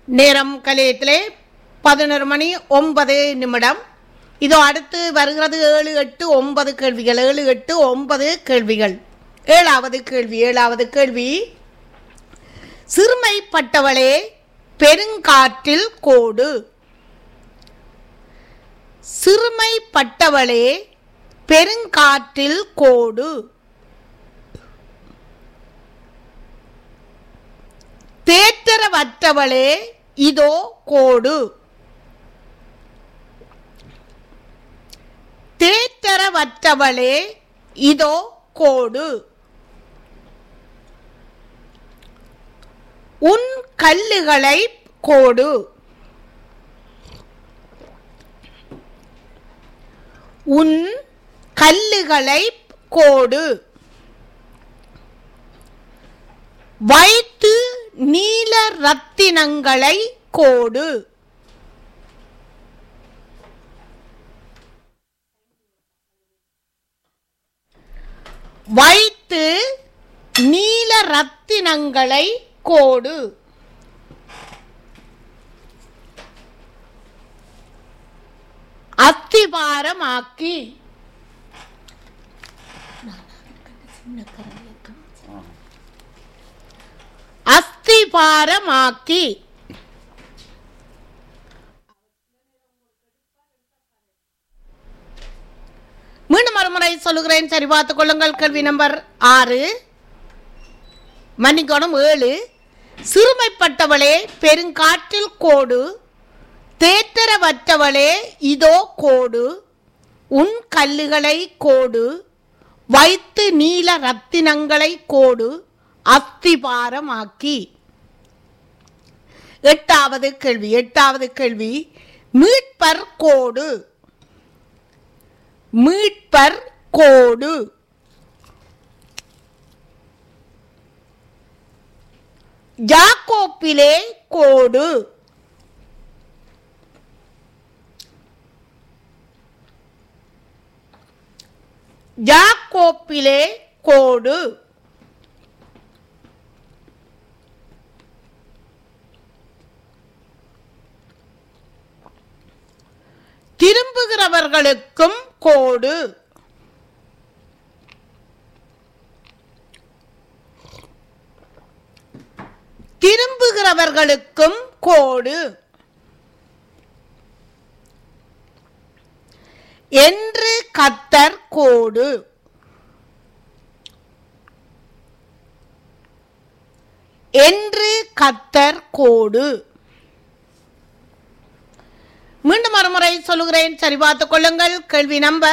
நேரம் கலையத்திலே பதினொரு மணி ஒன்பது நிமிடம் இதோ அடுத்து வருகிறது ஏழு எட்டு ஒன்பது கேள்விகள் ஏழு எட்டு ஒன்பது கேள்விகள் ஏழாவது கேள்வி ஏழாவது கேள்வி சிறுமைப்பட்டவளே பெருங்காற்றில் கோடு சிறுமைப்பட்டவளே பெருங்காற்றில் கோடு தேற்றரவற்றவளே இதோ கோடு தேற்றரவற்றவளே இதோ கோடு உன் கல்லுகளை கோடு உன் கல்லுகளை கோடு வைத்து நீல ரத்தினங்களை கோடு வைத்து நீல ரத்தினங்களை கோடு அத்திவாரமாக்கி அஸ்திபாரமாக்கி மீண்டும் மறுமுறை சொல்லுகிறேன் சரி பார்த்துக் கொள்ளுங்கள் கேள்வி நம்பர் ஆறு மன்னிக்கணும் ஏழு சிறுமைப்பட்டவளே பெருங்காற்றில் கோடு தேற்றரவற்றவளே இதோ கோடு உன் கல்லுகளை கோடு வைத்து நீல ரத்தினங்களை கோடு அஸ்திபாரமாக்கி எட்டாவது கேள்வி எட்டாவது கேள்வி மீட்பர் கோடு மீட்பர் கோடு ஜாக்கோப்பிலே கோடு ஜாக்கோப்பிலே கோடு திரும்புகிறவர்களுக்கும் கோடு திரும்புகிறவர்களுக்கும் கோடு என்று கத்தர் கோடு என்று கத்தர் கோடு மீண்டும் மறுமுறை சொல்லுகிறேன் சரி பார்த்துக் கொள்ளுங்கள் கேள்வி நம்பர்